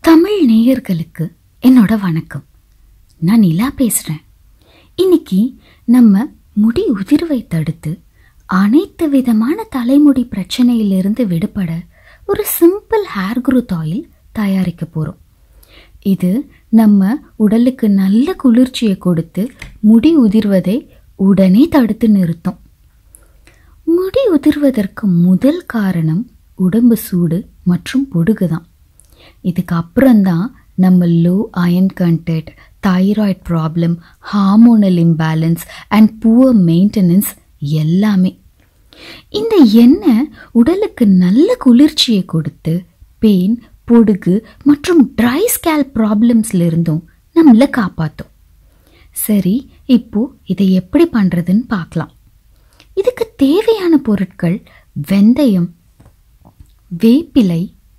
தமிழ் நேயர்களுக்கு என்னோட வணக்கம் நான் நிலா பேசுகிறேன் இன்னைக்கு நம்ம முடி உதிர்வை தடுத்து அனைத்து விதமான தலைமுடி பிரச்சனையிலிருந்து விடுபட ஒரு சிம்பிள் ஹேர் growth ஆயில் தயாரிக்க போகிறோம் இது நம்ம உடலுக்கு நல்ல குளிர்ச்சியை கொடுத்து முடி உதிர்வதை உடனே தடுத்து நிறுத்தும் முடி உதிர்வதற்கு முதல் காரணம் உடம்பு சூடு மற்றும் பொடுகு தான் இதுக்கு அப்புறம்தான் நம்ம low iron content thyroid problem hormonal imbalance and poor maintenance எல்லாமே இந்த எண்ணெய் உடலுக்கு நல்ல குளிர்ச்சியை கொடுத்து பெயின் பொடுகு மற்றும் ட்ரை ஸ்கேல் ப்ராப்ளம்ஸ்ல இருந்தும் நம்மளை காப்பாற்றும் சரி இப்போ இதை எப்படி பண்ணுறதுன்னு பார்க்கலாம் இதுக்கு தேவையான பொருட்கள் வெந்தயம் வேப்பிலை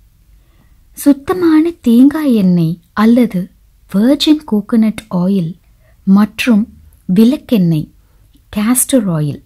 சுத்தமான தேங்காய் எண்ணெய் அல்லது வெர்ஜின் கோகோனட் ஆயில் மற்றும் விளக்கெண்ணெய் கேஸ்டர் ஆயில்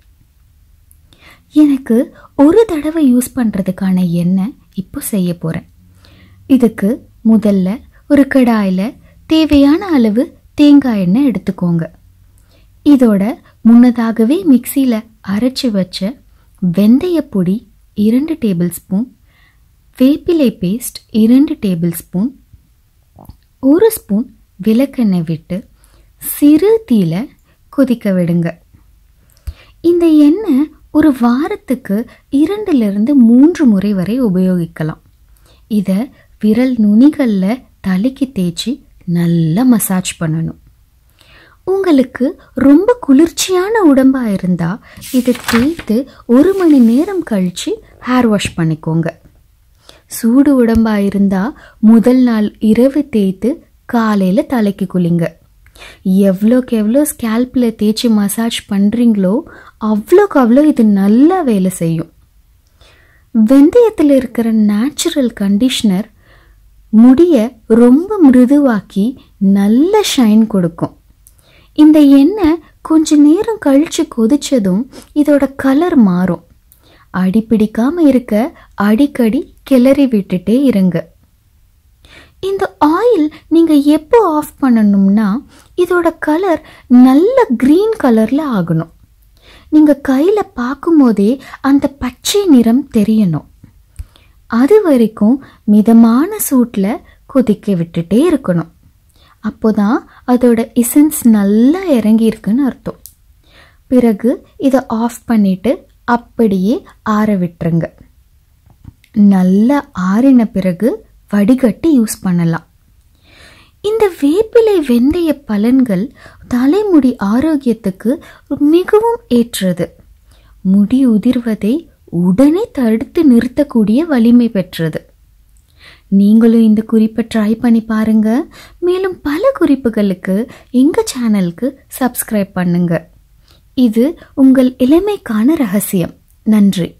எனக்கு ஒரு தடவை யூஸ் பண்ணுறதுக்கான எண்ணெய் இப்போ செய்ய போகிறேன் இதுக்கு முதல்ல ஒரு கடாயில் தேவையான அளவு தேங்காய் எண்ணெய் எடுத்துக்கோங்க இதோட முன்னதாகவே மிக்சியில் அரைச்சி வச்ச வெந்தயப்பொடி இரண்டு டேபிள் ஸ்பூன் வேப்பிலை பேஸ்ட் இரண்டு டேபிள் ஸ்பூன் ஒரு ஸ்பூன் விளக்கெண்ணெய் விட்டு சிறு தீல கொதிக்க விடுங்க இந்த எண்ணெய் ஒரு வாரத்துக்கு இரண்டிலிருந்து மூன்று முறை வரை உபயோகிக்கலாம் இதை விரல் நுனிகளில் தலைக்கு தேய்ச்சி நல்லா மசாஜ் பண்ணணும் உங்களுக்கு ரொம்ப குளிர்ச்சியான உடம்பா இருந்தா இதை தேய்த்து ஒரு மணி நேரம் கழிச்சு ஹேர் வாஷ் பண்ணிக்கோங்க சூடு உடம்பா இருந்தா முதல் நாள் இரவு தேய்த்து காலையில தலைக்கு குளிங்க எவ்வளோக்கு எவ்வளோ ஸ்கேல்பில் தேய்ச்சி மசாஜ் பண்ணுறீங்களோ அவ்வளோக்கு அவ்வளோ இது நல்லா வேலை செய்யும் வெந்தயத்தில் இருக்கிற நேச்சுரல் கண்டிஷ்னர் முடிய ரொம்ப மிருதுவாக்கி நல்ல ஷைன் கொடுக்கும் இந்த எண்ணெய் கொஞ்ச நேரம் கழிச்சு கொதிச்சதும் இதோட கலர் மாறும் அடி பிடிக்காம இருக்க அடிக்கடி கிளறி விட்டுட்டே இருங்க இந்த ஆயில் நீங்க எப்போ ஆஃப் பண்ணணும்னா இதோட கலர் நல்ல கிரீன் கலர்ல ஆகணும் நீங்க கையில பார்க்கும்போதே அந்த பச்சை நிறம் தெரியணும் அது வரைக்கும் மிதமான சூட்டில் கொதிக்க விட்டுட்டே இருக்கணும் அப்போதான் அதோட இசன்ஸ் நல்லா இறங்கி இருக்குன்னு அர்த்தம் பிறகு இதை ஆஃப் பண்ணிட்டு அப்படியே ஆற விட்டுருங்க நல்லா ஆறின பிறகு வடிகட்டி யூஸ் பண்ணலாம் இந்த வேப்பிலை வெந்தய பலன்கள் தலைமுடி ஆரோக்கியத்துக்கு மிகவும் ஏற்றது முடி உதிர்வதை உடனே தடுத்து நிறுத்தக்கூடிய வலிமை பெற்றது நீங்களும் இந்த குறிப்பை ட்ரை பண்ணி பாருங்க மேலும் பல குறிப்புகளுக்கு எங்க சேனலுக்கு சப்ஸ்கிரைப் பண்ணுங்க இது உங்கள் இளமைக்கான ரகசியம் நன்றி